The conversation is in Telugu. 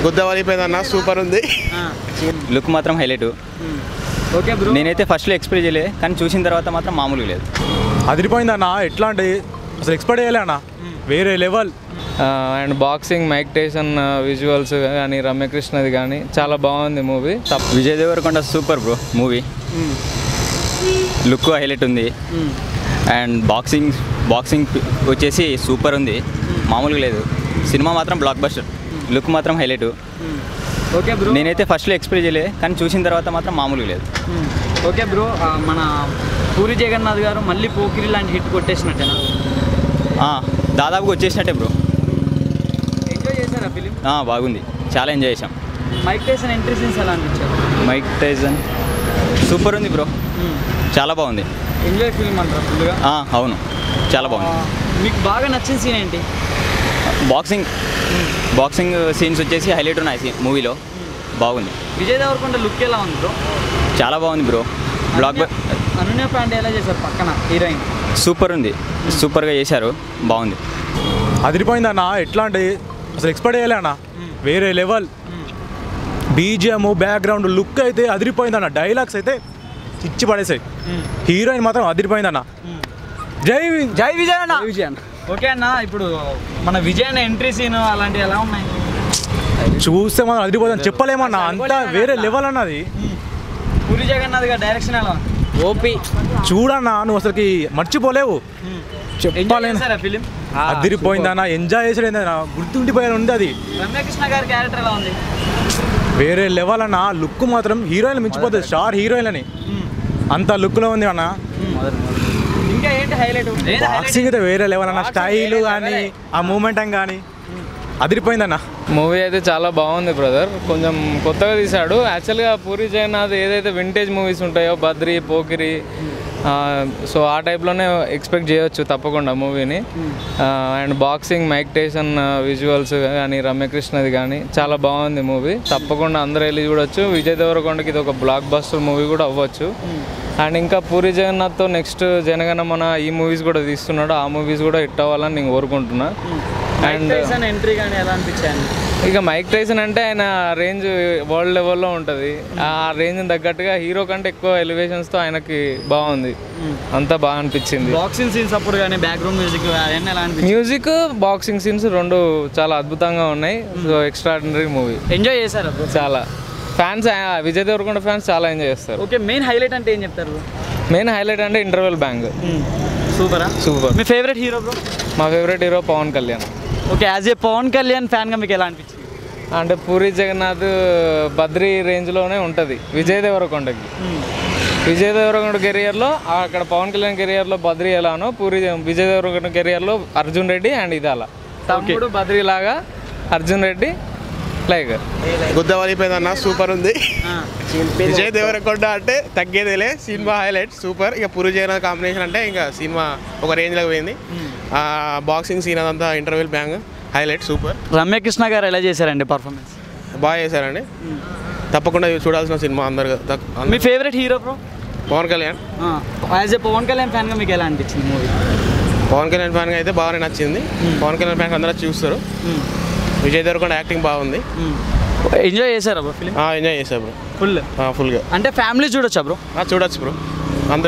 గుద్ద వలిపోయిందన్న సూపర్ ఉంది లుక్ మాత్రం హైలైట్ ఓకే బ్రో నేనైతే ఫస్ట్లో ఎక్స్పెక్ట్ చేయలేదు కానీ చూసిన తర్వాత మాత్రం మామూలుగా లేదు అదిరిపోయిందన్న ఎట్లా అంటే అసలు ఎక్స్పెక్ట్ చేయలే అన్న వేరే level and boxing Mike Tyson visuals కానీ రమ్యకృష్ణది కానీ చాలా బాగుంది మూవీ తప్ప Vijay Deverakonda super bro movie look highlight ఉంది అండ్ బాక్సింగ్ బాక్సింగ్ వచ్చేసి సూపర్ ఉంది మామూలుగా లేదు సినిమా మాత్రం బ్లాక్ బస్టర్ లుక్ మాత్రం హైలైట్ ఓకే బ్రో నేనైతే ఫస్ట్లో ఎక్స్పెక్ట్ చేయలేదు కానీ చూసిన తర్వాత మాత్రం మామూలుగా లేదు ఓకే బ్రో ఆ, మన పూరి జగన్నాథ్ గారు మళ్ళీ పోకిరి లాంటి హిట్ కొట్టేసినట్టేనా ఆ, దాదాపుగా వచ్చేసినట్టే బ్రో ఎంజాయ్ చేశారా ఫిలిం ఆ, బాగుంది చాలా ఎంజాయ్ చేసాం మైక్ టైసన్ ఎంట్రీ సీన్స్ ఎలా అనిపించారు మైక్ టైజన్ సూపర్ ఉంది బ్రో చాలా బాగుంది ఎంజాయ్ ఫిలిం అంటారా ఫుల్గా ఆ, అవును చాలా బాగుంది మీకు బాగా నచ్చిన సీన్ ఏంటి బాక్సింగ్ బాక్సింగ్ సీన్స్ వచ్చేసి హైలైట్ ఉన్నాయి సీ- మూవీలో బాగుంది విజయ్ దేవరకొండ లుక్ ఎలా ఉంది బ్రో చాలా బాగుంది బ్రో బ్లాక్ బ- అనన్య పాండే ఎలా చేశారు పక్కన హీరోయిన్ సూపర్ ఉంది సూపర్గా చేశారు బాగుంది అదిరిపోయిందన్న ఎట్లా అంటే అసలు ఎక్స్పెక్ట్ చేయలే అన్న వేరే లెవెల్ బీజిఎం బ్యాక్గ్రౌండ్ లుక్ అయితే అదిరిపోయిందన్న డైలాగ్స్ అయితే ఇచ్చి పడేసాయి హీరోయిన్ మాత్రం అదిరిపోయిందన్న జై జై విజయ్ అన్న విజయ్ అన్న ఓకే అన్న ఇప్పుడు మన విజయ్ అన్న ఎంట్రీ సీన్ అలాంటివి ఎలా ఉన్నాయి చూస్తే మాత్రం అదిరిపోతుంది చెప్పలేమన్నా అంతా వేరే లెవెల్ అన్నది పూరి జగన్నాథ్ గారి డైరెక్షన్ ఎలా ఉంది ఓపీ చూడన్నా నువ్వు అసలుకి మర్చిపోలేవు ఎంజాయ్ చెప్పలేను చేశారా ఫిలిం అదిరిపోయిందన్న ఎంజాయ్ చేసాడు గుర్తుండిపోయాను ఉంది అది రమ్యకృష్ణ గారి క్యారెక్టర్ ఎలా ఉంది వేరే లెవెల్ అన్న లుక్ మాత్రం హీరోయిన్ మించిపోతుంది స్టార్ హీరోయిన్ అని అంత లుక్లో ఉంది అన్న ఇంకా ఏంటి హైలైట్ బాక్సింగ్ అయితే వేరే లెవెల్ అన్న స్టైల్ కానీ ఆ మూమెంట్ కానీ అదిరిపోయిందన్న మూవీ అయితే చాలా బాగుంది బ్రదర్ కొంచెం కొత్తగా తీశాడు యాక్చువల్గా పూరి జగన్నాథ్ ఏదైతే వింటేజ్ మూవీస్ ఉంటాయో బద్రి పోకిరి ఆ, సో ఆ టైప్లోనే ఎక్స్పెక్ట్ చేయొచ్చు తప్పకుండా మూవీని and boxing Mike Tyson visuals కానీ రమ్యకృష్ణది కానీ చాలా బాగుంది మూవీ తప్పకుండా అందరూ వెళ్ళి చూడొచ్చు విజయ్ దేవరకొండకి ఇది ఒక బ్లాక్ బస్టర్ మూవీ కూడా అవ్వచ్చు అండ్ ఇంకా పూరి జగన్నాథ్తో నెక్స్ట్ జనగణమన ఈ మూవీస్ కూడా తీస్తున్నాడు ఆ మూవీస్ కూడా హిట్ అవ్వాలని నేను కోరుకుంటున్నా అండ్ ఎంట్రీ కానీ ఎలా అనిపించాను ఇక మైక్ టైసన్ అంటే ఆయన రేంజ్ వరల్డ్ లెవెల్లో ఉంటుంది ఆ రేంజ్ తగ్గట్టుగా హీరో కంటే ఎక్కువ ఎలివేషన్స్తో ఆయనకి బాగుంది అంతా బాగా అనిపించింది బాక్సింగ్ సీన్స్ అప్పుడు కానీ బ్యాక్గ్రౌండ్ మ్యూజిక్ అవన్నీ ఎలా అనిపించింది మ్యూజిక్ బాక్సింగ్ సీన్స్ రెండు చాలా అద్భుతంగా ఉన్నాయి సో ఎక్స్ట్రాడినరీ మూవీ ఎంజాయ్ చేశారా bro? చాలా ఫ్యాన్స్ విజయ్ దేవరకొండ ఫ్యాన్స్ చాలా ఎంజాయ్ చేస్తారు ఓకే మెయిన్ హైలైట్ అంటే ఏం చెప్తారు bro? మెయిన్ హైలైట్ అంటే ఇంటర్వెల్ బ్యాంగ్ సూపరా సూపర్ మీ ఫేవరెట్ హీరో బ్రో మా favourite hero Pawan Kalyan okay as a Pawan Kalyan ఫ్యాన్గా మీకు ఎలా అనిపించింది అంటే పూరి జగన్నాథ్ బద్రీ రేంజ్లోనే ఉంటుంది విజయ్ దేవరకొండకి విజయ్ దేవరకొండ కెరియర్లో అక్కడ పవన్ కళ్యాణ్ కెరియర్లో బద్రీ ఎలానో పూరి విజయ్ దేవరకొండ కెరియర్లో అర్జున్ రెడ్డి అండ్ ఇది అలా తమ్ముడు బద్రీ లాగా అర్జున్ రెడ్డి లైక్ గుద్ద వలిపోయిందన్న సూపర్ ఉంది విజయ్ దేవరకొండ అంటే తగ్గేదేలే సినిమా హైలైట్ సూపర్ ఇక పురు జగన్నాథ్ కాంబినేషన్ అంటే ఇంకా సినిమా ఒక రేంజ్లోకి పోయింది ఆ బాక్సింగ్ సీన్ అదంతా interval bang highlight super Ramya Krishna గారు ఎలా చేశారండి పర్ఫార్మెన్స్ బాగా చేశారండి తప్పకుండా చూడాల్సిన సినిమా అందరు తక్- మీ అందరు- favourite hero bro Pawan Kalyan as a Pawan Kalyan ఫ్యాన్గా మీకు ఎలా అనిపించింది మూవీ పవన్ కళ్యాణ్ ఫ్యాన్గా అయితే బాగానే నచ్చింది పవన్ కళ్యాణ్ ఫ్యాన్ అందరూ చూస్తారు విజయ్ దేవరకొండ యాక్టింగ్ బాగుంది ఎంజాయ్ చేశారా బ్రో ఫిలిం ఎంజాయ్ చేశా బ్రో ఫుల్ ఫుల్గా అంటే ఫ్యామిలీ చూడొచ్చా బ్రో చూడొచ్చు బ్రో